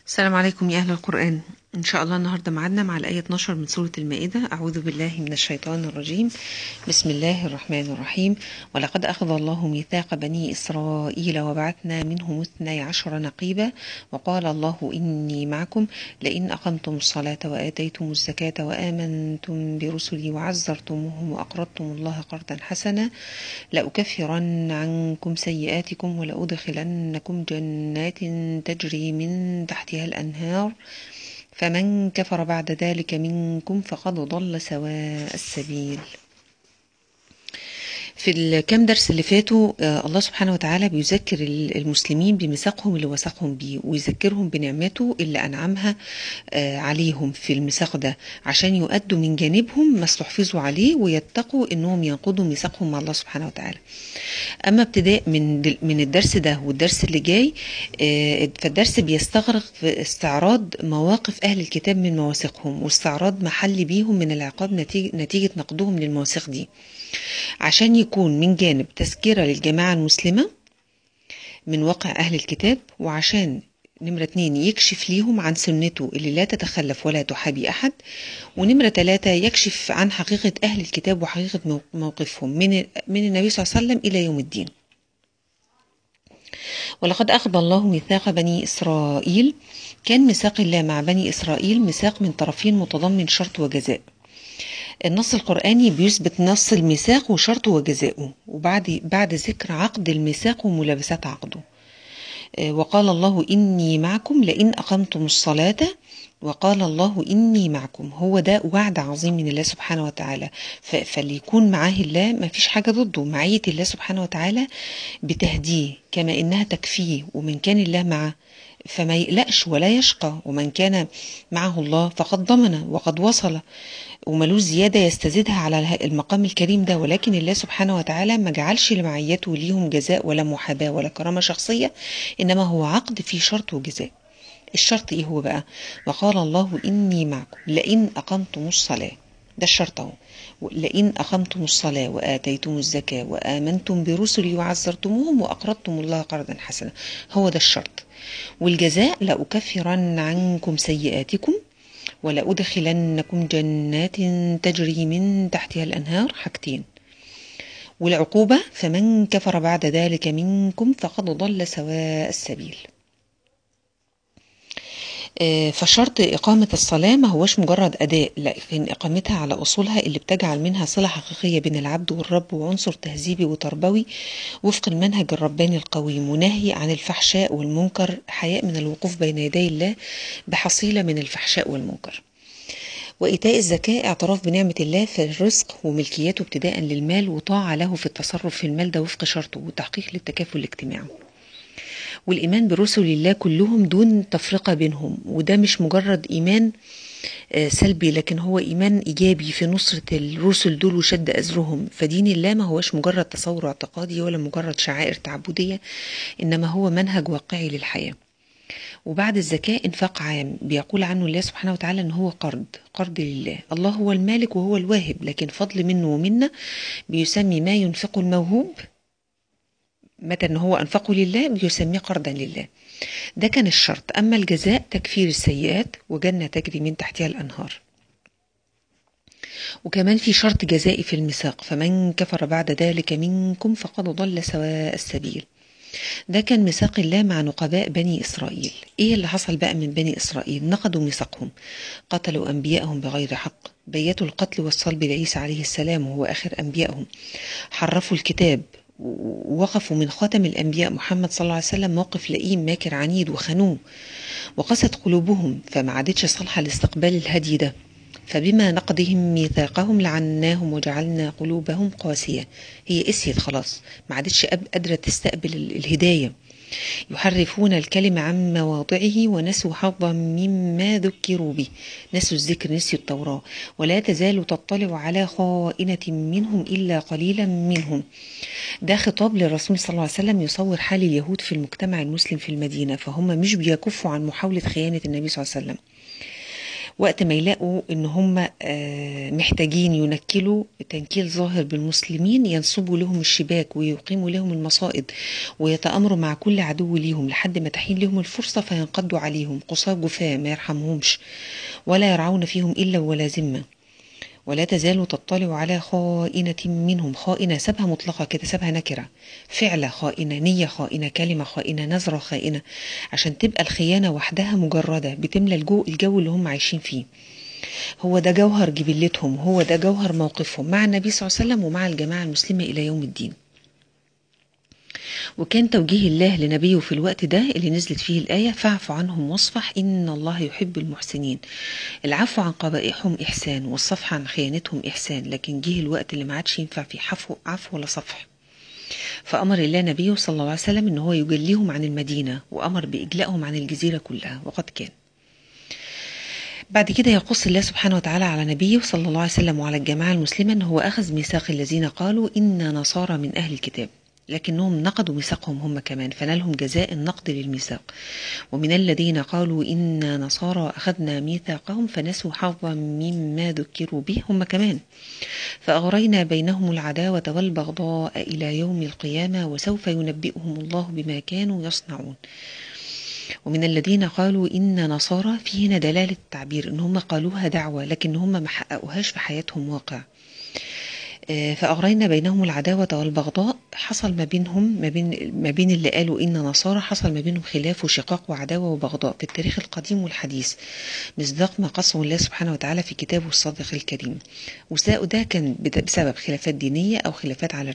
السلام عليكم يا أهل القرآن إن شاء الله النهاردة معادنا مع الآية 12 من سورة المائدة أعوذ بالله من الشيطان الرجيم بسم الله الرحمن الرحيم ولقد أخذ الله ميثاق بني إسرائيل وبعثنا منهم اثني عشر نقيبا وقال الله إني معكم لئن أقمتم الصلاة وآتيتم الزكاة وآمنتم برسلي وعزرتموهم وأقرضتم الله قرضا حسنا لأكفرن عنكم سيئاتكم ولأدخلنكم جنات تجري من تحتها الأنهار فمن كفر بعد ذلك منكم فقد ضل سواء السبيل في الكام درس اللي فاتوا آه، الله سبحانه وتعالى بيذكر المسلمين بميثاقهم اللي وثقهم بيه ويذكرهم بنعمته اللي أنعمها آه، عليهم في الميثاق ده عشان يؤدوا من جانبهم ما استحفظوا عليه ويتقوا انهم ينقضوا ميثاقهم مع الله سبحانه وتعالى اما ابتداء من دل- من الدرس ده والدرس اللي جاي آه، فالدرس بيستغرق في استعراض مواقف اهل الكتاب من مواثيقهم واستعراض محل بيهم من العقاب نتيجه نتيجه نقضهم للمواثيق دي عشان يكون من جانب تذكرة للجماعة المسلمة من واقع أهل الكتاب وعشان نمرة اتنين يكشف ليهم عن سنته اللي لا تتخلف ولا تحابي أحد ونمرة تلاتة يكشف عن حقيقة أهل الكتاب وحقيقة مو- موقفهم من من النبي صلى الله عليه وسلم إلى يوم الدين ولقد أخذ الله ميثاق بني إسرائيل كان ميثاق الله مع بني إسرائيل ميثاق من طرفين متضمن شرط وجزاء النص القرآني بيثبت نص الميثاق وشرطه وجزاؤه وبعد بعد ذكر عقد الميثاق وملابسات عقده آه، وقال الله إني معكم لئن أقمتم الصلاة وقال الله إني معكم هو ده وعد عظيم من الله سبحانه وتعالى ف- فاللي يكون معاه الله ما فيش حاجة ضده معية الله سبحانه وتعالى بتهديه كما إنها تكفيه ومن كان الله معه فما يقلقش ولا يشقى ومن كان معه الله فقد ضمن وقد وصل وملوش زيادة يستزيدها على اله- المقام الكريم ده ولكن الله سبحانه وتعالى ما جعلش لمعيته ليهم جزاء ولا محاباة ولا كرامة شخصية إنما هو عقد فيه شرط وجزاء الشرط ايه هو بقى وقال الله إني معكم لئن أقمتم الصلاة ده الشرط اهو لئن أقمتم الصلاة وآتيتم الزكاة وآمنتم برسلي وعزرتموهم وأقرضتم الله قرضا حسنا هو ده الشرط والجزاء لأكفرن عنكم سيئاتكم ولأدخلنكم جنات تجري من تحتها الأنهار حاجتين والعقوبة فمن كفر بعد ذلك منكم فقد ضل سواء السبيل آه، فشرط إقامة الصلاة ما هوش مجرد أداء لكن إقامتها على أصولها اللي بتجعل منها صلة حقيقية بين العبد والرب وعنصر تهذيبي وتربوي وفق المنهج الرباني القويم ونهي عن الفحشاء والمنكر حياء من الوقوف بين يدي الله بحصيلة من الفحشاء والمنكر وإيتاء الزكاة اعتراف بنعمة الله في الرزق وملكيته ابتداء للمال وطاعة له في التصرف في المال ده وفق شرطه وتحقيق للتكافل الاجتماعي والإيمان برسل الله كلهم دون تفرقة بينهم وده مش مجرد إيمان آه، سلبي لكن هو إيمان إيجابي في نصرة الرسل دول وشد أزرهم فدين الله ما هوش مجرد تصور اعتقادي ولا مجرد شعائر تعبدية إنما هو منهج واقعي للحياة وبعد الزكاة إنفاق عام بيقول عنه الله سبحانه وتعالى إن هو قرض قرض لله الله هو المالك وهو الواهب لكن فضل منه ومنا بيسمي ما ينفقه الموهوب متى ان هو انفقه لله بيسميه قرضا لله ده كان الشرط اما الجزاء تكفير السيئات وجنه تجري من تحتها الانهار وكمان في شرط جزائي في الميثاق فمن كفر بعد ذلك منكم فقد ضل سواء السبيل ده كان ميثاق الله مع نقباء بني إسرائيل إيه اللي حصل بقى من بني إسرائيل نقضوا ميثاقهم قتلوا أنبياءهم بغير حق بيتوا القتل والصلب لعيسى عليه السلام وهو آخر أنبيائهم حرفوا الكتاب ووقفوا من خاتم الأنبياء محمد صلى الله عليه وسلم موقف لئيم ماكر عنيد وخنوه وقست قلوبهم فما عادتش صالحة لاستقبال الهدي ده فبما نقضهم ميثاقهم لعناهم وجعلنا قلوبهم قاسية هي قسيت خلاص ما عادتش قاب- قادرة تستقبل ال- الهداية يحرفون الكلمة عن مواضعه ونسوا حظا مما ذكروا به نسوا الذكر نسيوا التوراة ولا تزال تطلع على خائنة منهم إلا قليلا منهم ده خطاب للرسول صلى الله عليه وسلم يصور حال اليهود في المجتمع المسلم في المدينة فهم مش بيكفوا عن محاولة خيانة النبي صلى الله عليه وسلم وقت ما يلاقوا ان هم محتاجين ينكلوا تنكيل ظاهر بالمسلمين ينصبوا لهم الشباك ويقيموا لهم المصائد ويتامروا مع كل عدو ليهم لحد ما تحين لهم الفرصه فينقضوا عليهم قصاة جفاة ما يرحمهمش ولا يرعون فيهم الا ولا ذمه ولا تزال تطلع على خائنة منهم خائنة سبها مطلقة كده سبها نكرة فعلة خائنة نية خائنة كلمة خائنة نظرة خائنة عشان تبقى الخيانة وحدها مجردة بتملى الجو, الجو اللي هم عايشين فيه هو ده جوهر جبلتهم هو ده جوهر موقفهم مع النبي صلى الله عليه وسلم ومع الجماعة المسلمة إلى يوم الدين وكان توجيه الله لنبيه في الوقت ده اللي نزلت فيه الآية فاعف عنهم واصفح إن الله يحب المحسنين العفو عن قبائحهم إحسان والصفح عن خيانتهم إحسان لكن جه الوقت اللي ما عادش ينفع فيه عفو, عفو ولا صفح فأمر الله نبيه صلى الله عليه وسلم إن هو يجليهم عن المدينة وأمر بإجلائهم عن الجزيرة كلها وقد كان بعد كده يقص الله سبحانه وتعالى على نبيه صلى الله عليه وسلم وعلى الجماعة المسلمة أنه هو أخذ ميثاق الذين قالوا إنا نصارى من أهل الكتاب لكنهم نقضوا ميثاقهم هم كمان فنالهم جزاء النقد للميثاق ومن الذين قالوا إنا نصارى أخذنا ميثاقهم فنسوا حظا مما ذكروا به هم كمان فأغرينا بينهم العداوة والبغضاء إلى يوم القيامة وسوف ينبئهم الله بما كانوا يصنعون ومن الذين قالوا إن نصارى في هنا دلالة التعبير إن هم قالوها دعوة لكن هم ما حققوهاش في حياتهم واقع فأغرينا بينهم العداوة والبغضاء حصل ما بينهم ما بين ما بين اللي قالوا إن نصارى حصل ما بينهم خلاف وشقاق وعداوة وبغضاء في التاريخ القديم والحديث مصداق ما قصه الله سبحانه وتعالى في كتابه الصادق الكريم وده ده كان بسبب خلافات دينية أو خلافات على